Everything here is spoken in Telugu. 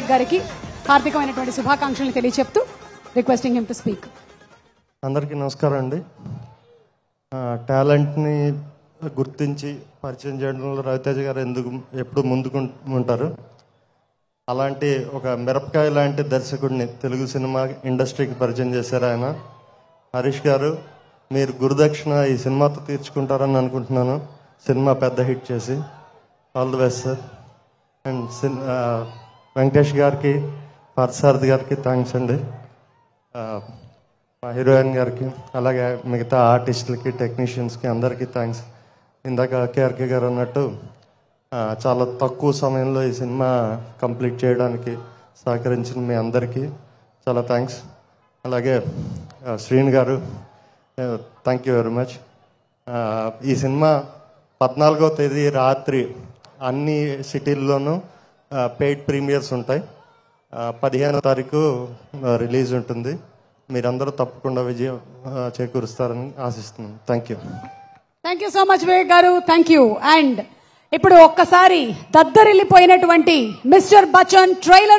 వివేక్ గారికి హార్దికమైనటువంటి శుభాకాంక్షలు తెలియచెప్తూ రిక్వెస్టింగ్ హిమ్ టు స్పీక్ అందరికీ నమస్కారం అండి ఆ, టాలెంట్ని గుర్తించి పరిచయం చేయడంలో రవితేజ గారు ఎందుకు ఎప్పుడు ముందుకు ఉంటారు అలాంటి ఒక మిరపకాయ లాంటి దర్శకుడిని తెలుగు సినిమా ఇండస్ట్రీకి పరిచయం చేశారు ఆయన హరీష్ గారు మీరు గురుదక్షిణ ఈ సినిమాతో తీర్చుకుంటారని అనుకుంటున్నాను సినిమా పెద్ద హిట్ చేసి all the best sir and సిన్ ఆ, వెంకటేష్ గారికి పార్థసారథి గారికి థ్యాంక్స్ అండి ఆ, మా హీరోయిన్ గారికి అలాగే మిగతా ఆర్టిస్టులకి టెక్నీషియన్స్కి అందరికీ థ్యాంక్స్ ఇందాక కేఆర్కే గారు అన్నట్టు ఆ, చాలా తక్కువ సమయంలో ఈ సినిమా కంప్లీట్ చేయడానికి సహకరించిన మీ అందరికీ చాలా థ్యాంక్స్ అలాగే ఆ, శ్రీని గారు థ్యాంక్ యూ వెరీ మచ్ ఈ సినిమా పద్నాలుగో తేదీ రాత్రి అన్ని సిటీల్లోనూ పెయిడ్ ప్రీమియర్స్ ఉంటాయి ఆ, పదిహేనో తారీఖు ఆ, రిలీజ్ ఉంటుంది మీరందరూ తప్పకుండా విజయం ఆ, చేకూరుస్తారని ఆశిస్తున్నాను thank you thank you so much Vivek గారు థ్యాంక్ యూ అండ్ ఇప్పుడు ఒక్కసారి దద్దరిల్లిపోయినటువంటి మిస్టర్ బచ్చన్ ట్రైలర్